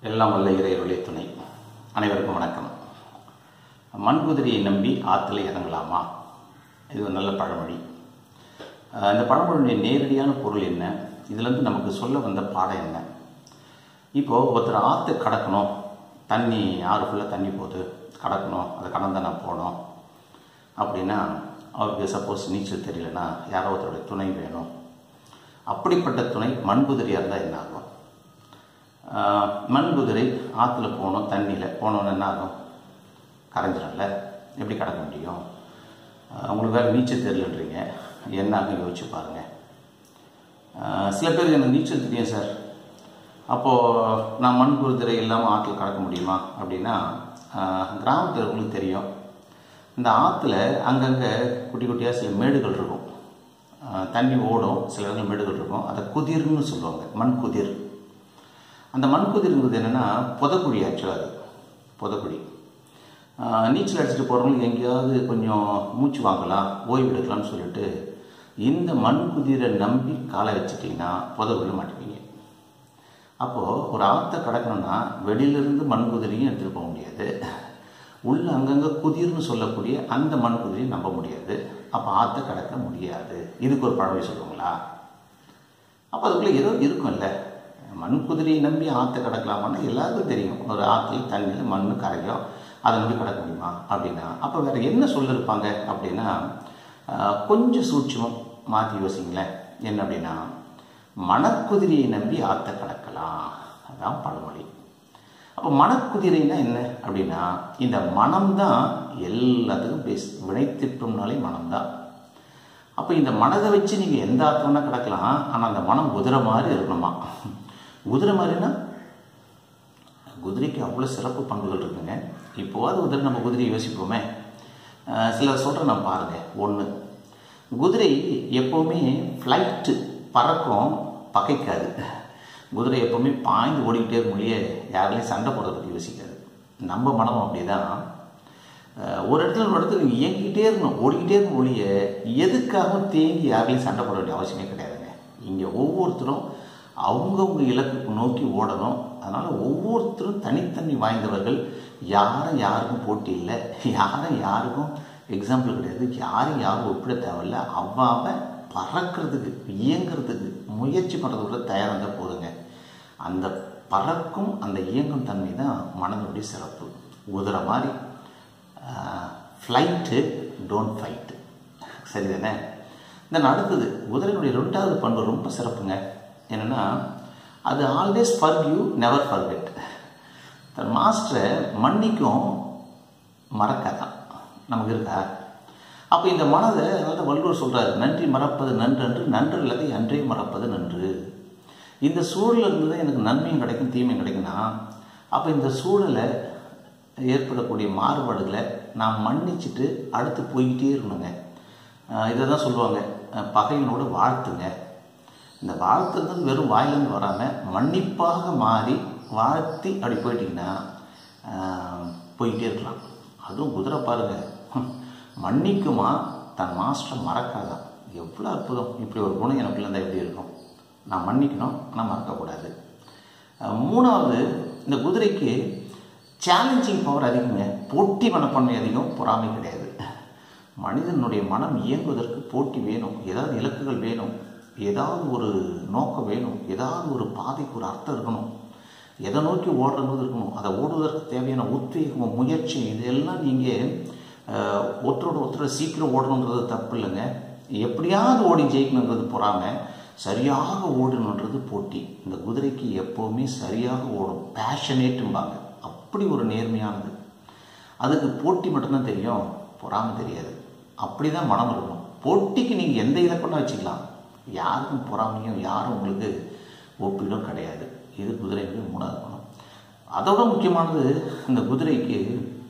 எல்லாம் வல்ல இறைவர்களே துணை அனைவருக்கும் வணக்கம் மண்குதிரையை நம்பி ஆற்றுல இறங்கலாமா இது ஒரு நல்ல பழமொழி அஹ் இந்த பழமொழியுடைய நேரடியான பொருள் என்ன இதுலேருந்து நமக்கு சொல்ல வந்த பாடம் என்ன இப்போது ஒருத்தர் ஆற்று கடக்கணும் தண்ணி ஆறுக்குள்ளே தண்ணி போகுது கடக்கணும் அதை கடந்து நான் போகணும் அப்படின்னா அவருக்கு சப்போஸ் நீச்சல் தெரியலனா யாரோ ஒருத்தருடைய துணை வேணும் அப்படிப்பட்ட துணை மண்குதிரையாக இருந்தால் என்ன ஆகும் ஆஹ் மண் குதிரை ஆற்றுல போகணும் தண்ணியில் போனோன்னு என்ன ஆகும் கரைஞ்சிடும்ல எப்படி கடக்க முடியும் ஆஹ் உங்களுக்கு வேறு நீச்சல் தெரியலன்றீங்க என்ன ஆகும் யோசிச்சு பாருங்கள் ஆஹ் சில பேருக்கு எனக்கு நீச்சல் தெரியும் சார் அப்போது நான் மண் குதிரை இல்லாமல் ஆற்றில் கடக்க முடியுமா அப்படின்னா ஆஹ் கிராமத்தில் இருக்கவங்களுக்கு தெரியும் இந்த ஆற்றுல அங்கங்கே குட்டி குட்டியாக சில மேடுகள் இருக்கும் ஆஹ் தண்ணி ஓடும் சில இடங்கள் மேடுகள் இருக்கும் அதை குதிர்னு சொல்லுவாங்க மண் குதிர் அந்த மண்குதிர்ங்கிறது என்னென்னா புதக்குழி ஆக்சுவலாக அது புதக்குழி ஆஹ் நீச்சல் அடிச்சுட்டு போகிறவங்களுக்கு எங்கேயாவது கொஞ்சம் மூச்சு வாங்கலாம் ஓய்வு எடுக்கலாம்னு சொல்லிட்டு இந்த மண்குதிரை நம்பி காலை வச்சுட்டிங்கன்னா புதக்குழி மாட்டுவீங்க அப்போது ஒரு ஆற்றை கடக்கணும்னா வெளியிலேருந்து மண்குதிரையும் எடுத்துகிட்டு போக முடியாது உள்ள அங்கங்கே குதிர்னு சொல்லக்கூடிய அந்த மண்குதிரையும் நம்ப முடியாது அப்போ ஆற்றை கடக்க முடியாது இதுக்கு ஒரு பழமொழி சொல்லுவாங்களா அப்போ அதுக்குள்ளே ஏதோ இருக்கும்ல மண் குதிரையை நம்பி ஆற்றை கடக்கலாமான்னு எல்லாருக்கும் தெரியும் ஒரு ஆற்றுல தண்ணியில் மண் கரையும் அதை நம்பி கடக்க முடியுமா அப்படின்னா அப்போ வேறு என்ன சொல்லியிருப்பாங்க அப்படின்னா ஆஹ், கொஞ்சம் சூட்சமம் மாற்றி யோசிங்களேன் என்ன அப்படின்னா மணக்குதிரையை நம்பி ஆற்றை கடக்கலாம் அதான் பழமொழி அப்போ மணக்குதிரைனா என்ன அப்படின்னா இந்த மனம்தான் எல்லாத்துக்கும் பேஸ் வினைத்திட்டம்னாலே மனம்தான் அப்போ இந்த மனதை வச்சு நீங்கள் எந்த ஆத்தம்னா கிடக்கலாம் ஆனால் அந்த மனம் குதிரை மாதிரி இருக்கணுமா குதிரை மாதிரினா குதிரைக்கு அவ்வளோ சிறப்பு பண்புகள் இருக்குங்க இப்போவாது குதிரை நம்ம குதிரையை யோசிப்போமே அஹ் சிலர் சொல்கிற நான் பாருங்கள் ஒன்று குதிரை எப்போவுமே ஃப்ளைட்டு பறக்கும் பகைக்காது குதிரை எப்போவுமே பாய்ந்து ஓடிக்கிட்டே இருக்கும் இல்லையே யாருலையும் சண்டை போடுறத பற்றி யோசிக்காது நம்ம மனமும் அப்படி தான் அஹ் ஒரு இடத்துல ஒரு இடத்துல நீங்கள் இயங்கிக்கிட்டே இருக்கணும் ஓடிக்கிட்டே இருக்கணும் ஒழிய எதுக்காகவும் தேங்கி யாரையும் சண்டை போட வேண்டிய அவசியமே கிடையாதுங்க இங்கே ஒவ்வொருத்தரும் அவங்கவுங்க இலக்குக்கு நோக்கி ஓடணும் அதனால் ஒவ்வொருத்தரும் தனித்தனி வாய்ந்தவர்கள் யாரும் யாருக்கும் போட்டி இல்லை யாரும் யாருக்கும் எக்ஸாம்பிள் கிடையாது யாரும் யாரும் ஒப்பிட தேவையில்ல அவ்வாவை பறக்கிறதுக்கு இயங்கிறதுக்கு முயற்சி பண்ணுறது கூட தயாராக இருந்தால் போதுங்க அந்த பறக்கும் அந்த இயங்கும் தன்மை தான் மனதுடைய சிறப்பு குதிரை மாதிரி ஃப்ளைட்டு டோன்ட் ஃபைட்டு சரிதானே தென் அடுத்தது குதிரையினுடைய ரெண்டாவது பண்பு ரொம்ப சிறப்புங்க என்னென்னா அது ஆல்வேஸ் ஃபர்கியூ நெவர் ஃபர்கெட் தன் மாஸ்டரை மன்னிக்கும் மறக்காதான் நமக்கு இருக்கா அப்போ இந்த மனதை அதனால வள்ளுவர் சொல்கிறார் நன்றி மறப்பது நன்றன்று நன்று இல்லாத அன்றே மறப்பது நன்று இந்த சூழலில் இருந்து தான் எனக்கு நன்மையும் கிடைக்கும் தீமையும் கிடைக்கும்னா அப்போ இந்த சூழலை ஏற்படக்கூடிய மாறுபாடுகளை நான் மன்னிச்சுட்டு அடுத்து போய்கிட்டே இருக்கணுங்க அஹ் இதை தான் சொல்லுவாங்க அஹ் பகைவனோட வாழ்த்துங்க இந்த வாழ்த்துறது வெறும் வாயிலிருந்து வராமல் மன்னிப்பாக மாறி வாழ்த்தி அப்படி போயிட்டீங்கன்னா அஹ் போய்கிட்டே இருக்கலாம் அதுவும் குதிரை பாருங்க ஹம், மன்னிக்குமா தன் மாஸ்டரை மறக்காதான் எவ்வளோ அற்புதம் இப்படி ஒரு குணம் எனக்குள்ள இருந்தால் எப்படி இருக்கும் நான் மன்னிக்கணும் ஆனால் மறக்கக்கூடாது அஹ் மூணாவது இந்த குதிரைக்கு சேலஞ்சிங் பவர் அதிகங்க போட்டி மனப்பான்மை அதிகம் பொறாமை கிடையாது மனிதனுடைய மனம் இயங்குவதற்கு போட்டி வேணும் ஏதாவது இலக்குகள் வேணும் ஏதாவது ஒரு நோக்கம் வேணும் ஏதாவது ஒரு பாதைக்கு ஒரு அர்த்தம் இருக்கணும் எதை நோக்கி ஓடுறது இருக்கணும் அதை ஓடுவதற்கு தேவையான உத்வேகம் முயற்சி இதெல்லாம் நீங்கள் ஒருத்தரோட ஒருத்தரோட சீக்கிரம் ஓடணுன்றது தப்பு இல்லைங்க எப்படியாவது ஓடி ஜெயிக்கணுங்கிறது பொறாம சரியாக ஓடணுன்றது போட்டி இந்த குதிரைக்கு எப்போவுமே சரியாக ஓடும் பேஷனேட்டும்பாங்க அப்படி ஒரு நேர்மையானது அதுக்கு போட்டி மட்டும்தான் தெரியும் பொறாமை தெரியாது அப்படி தான் மனம் இருக்கணும் போட்டிக்கு நீங்கள் எந்த இலக்கணம் வச்சுக்கலாம் யாருக்கும் பொறாமையும் யாரும் உங்களுக்கு ஒப்பிடும் கிடையாது இது குதிரைக்கு மூணாவது குணம் அதோட முக்கியமானது இந்த குதிரைக்கு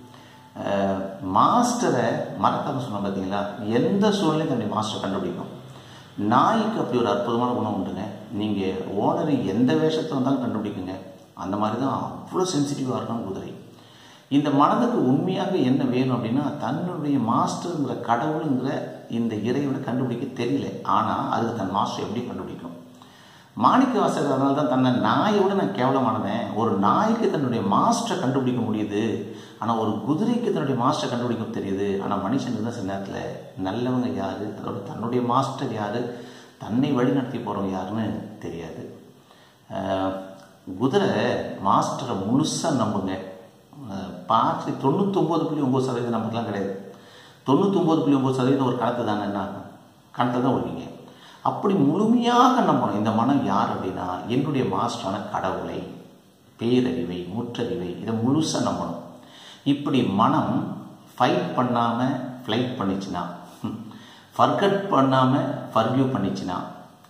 அஹ், மாஸ்டரை மறக்காம சொன்னோம் பார்த்தீங்களா எந்த சூழ்நிலையும் தன்னுடைய மாஸ்டர் கண்டுபிடிக்கும் நாய்க்கு அப்படி ஒரு அற்புதமான குணம் உண்டுங்க நீங்கள் ஓனரை எந்த வேஷத்தை வந்தாலும் கண்டுபிடிக்குங்க அந்த மாதிரி தான் அவ்வளோ சென்சிட்டிவாக இருக்கணும் குதிரை இந்த மனதுக்கு உண்மையாக என்ன வேணும் அப்படின்னா தன்னுடைய மாஸ்டருங்கிற கடவுளுங்கிற இந்த இறைவனை கண்டுபிடிக்க தெரியல ஆனால் அதுக்கு தன் மாஸ்டர் எப்படி கண்டுபிடிக்கும் மாணிக்க வாசகர் அதனால தான் தன்னை நாயோட நான் கேவலமானவன் ஒரு நாய்க்கு தன்னுடைய மாஸ்டரை கண்டுபிடிக்க முடியுது ஆனால் ஒரு குதிரைக்கு தன்னுடைய மாஸ்டரை கண்டுபிடிக்க தெரியுது ஆனால் மனுஷனுக்கு தான் சில நேரத்தில் நல்லவங்க யார் அதோட தன்னுடைய மாஸ்டர் யார் தன்னை வழி நடத்தி போகிறவங்க யாருன்னு தெரியாது அஹ், குதிரை மாஸ்டரை முழுசாக நம்புங்க அஹ், பாக்கி தொண்ணூத்தொம்பது புள்ளி ஒம்பது சதவீதம் நமக்குலாம் கிடையாது தொண்ணூத்தொம்பது புள்ளி ஒம்பது சதவீதம் ஒரு கணத்தை தானே என்ன ஆகும் கணத்தை தான் ஒழிங்க அப்படி முழுமையாக நம்பணும் இந்த மனம் யார் அப்படின்னா என்னுடைய மாஸ்டரான கடவுளை பேரறிவை முற்றறிவை இதை முழுசாக நம்பணும் இப்படி மனம் ஃபைட் பண்ணாமல் ஃப்ளைட் பண்ணிச்சுன்னா ஃபர்கட் பண்ணாமல் ஃபர்கியூ பண்ணிச்சுன்னா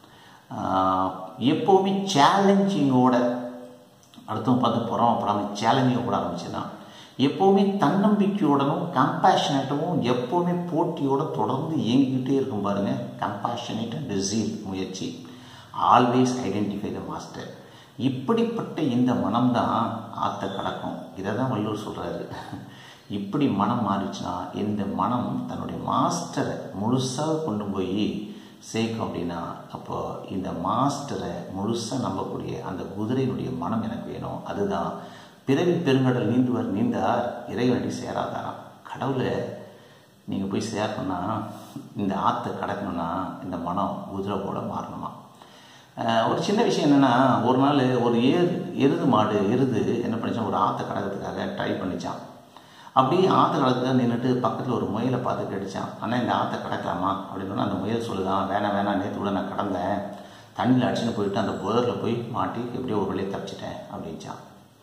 ஆஹ், எப்போவுமே சேலஞ்சிங்கோட அடுத்தவங்க பார்த்து போகிறோம் அப்புறம் சேலஞ்சிங் கூட ஆரம்பிச்சுன்னா எப்போவுமே தன்னம்பிக்கையோடனும் கம்பேஷனேட்டவும் எப்போவுமே போட்டியோட தொடர்ந்து இயங்கிக்கிட்டே இருக்கும் பாருங்க கம்பேஷனேட் அண்ட் ஜீல் முயற்சி ஆல்வேஸ் ஐடென்டிஃபை த மாஸ்டர் இப்படிப்பட்ட இந்த மனம்தான் ஆத்த கடக்கும் இதை தான் வள்ளுவர் சொல்கிறாரு இப்படி மனம் மாறிச்சுன்னா இந்த மனம் தன்னுடைய மாஸ்டரை முழுசாக கொண்டு போய் சேர்க்கும் அப்படின்னா அப்போ இந்த மாஸ்டரை முழுசாக நம்பக்கூடிய அந்த குதிரையினுடைய மனம் எனக்கு வேணும் அதுதான் பிறவி பெருங்கடல் நீந்துவர் நீந்தார் இறைவனடி சேராதாராம் கடவுளை நீங்கள் போய் சேரணும்னா இந்த ஆற்றை கடக்கணும்னா இந்த மனம் குதிரை போல மாறணுமா அஹ் ஒரு சின்ன விஷயம் என்னென்னா ஒரு நாள் ஒரு ஏர் எருது மாடு எருது என்ன பண்ணிச்சான் ஒரு ஆற்றை கடக்கிறதுக்காக ட்ரை பண்ணிச்சான் அப்படியே ஆற்று கடத்துக்காக நின்றுட்டு பக்கத்தில் ஒரு முயலை பார்த்து கேட்டுச்சான் ஆனால் இந்த ஆற்றை கடக்கலாமா அப்படின்னு அந்த முயல் சொல்லுதான் வேணாம் வேணாம் நேற்று கூட நான் கடந்தேன் தண்ணியில் அடிச்சுன்னு போயிட்டு அந்த புதரில் போய் மாட்டி எப்படியோ ஒரு வழியை தப்பிச்சிட்டேன் அப்படின்ச்சான்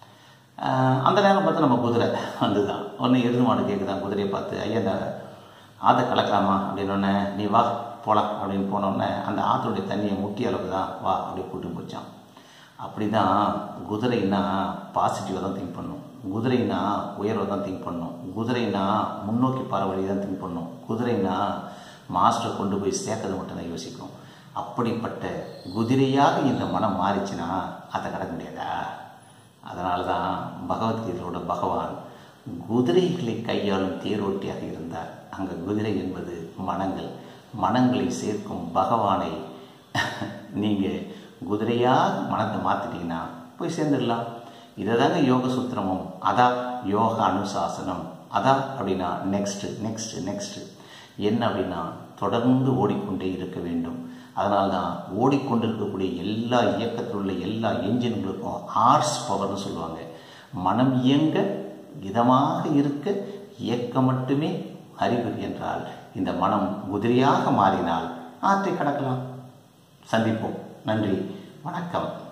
ஆஹ் அந்த நேரம் பார்த்து நம்ம குதிரை வந்துதான் ஒன்று எருது மாடு கேட்குதான் குதிரையை பார்த்து ஐயா இந்த ஆற்றை கலக்கலாமா அப்படின்னோடனே நீ வா போகலாம் அப்படின்னு போனோடனே அந்த ஆற்றுடைய தண்ணியை முட்டி அளவுக்கு தான் வா அப்படி கூட்டு போச்சான் அப்படி தான் குதிரைன்னா பாசிட்டிவாக தான் திங்க் பண்ணும் குதிரைனா உயர்வை தான் திங்க் பண்ணும் குதிரைனா முன்னோக்கி போகிற வழி தான் திங்க் பண்ணும் குதிரைனா மாஸ்டர் கொண்டு போய் சேர்க்கறது மட்டும்தான் யோசிக்கும் அப்படிப்பட்ட குதிரையாக இந்த மனம் மாறிச்சுன்னா அதை கடக்க முடியாதா அதனால தான் பகவத்கீதையோட பகவான் குதிரைகளை கையாளும் தேரோட்டியாக இருந்தார் அங்கே குதிரை என்பது மனங்கள் மனங்களை சேர்க்கும் பகவானை நீங்கள் குதிரையாக மனத்தை மாற்றிட்டீங்கன்னா போய் சேர்ந்துடலாம் இதை தாங்க யோக சூத்திரமும் அதா யோக அனுசாசனம் அதா அப்படின்னா நெக்ஸ்ட்டு நெக்ஸ்ட்டு நெக்ஸ்ட்டு என்ன அப்படின்னா தொடர்ந்து ஓடிக்கொண்டே இருக்க வேண்டும் அதனால தான் ஓடிக்கொண்டிருக்கக்கூடிய எல்லா இயக்கத்தில் உள்ள எல்லா என்ஜின்களுக்கும் ஹார்ஸ் பவர்னு சொல்லுவாங்க மனம் இயங்க இதமாக இருக்க இயக்கம் மட்டுமே அறிகுறி என்றால் இந்த மனம் குதிரையாக மாறினால் ஆற்றை கடக்கலாம் சந்திப்போம் நன்றி வணக்கம்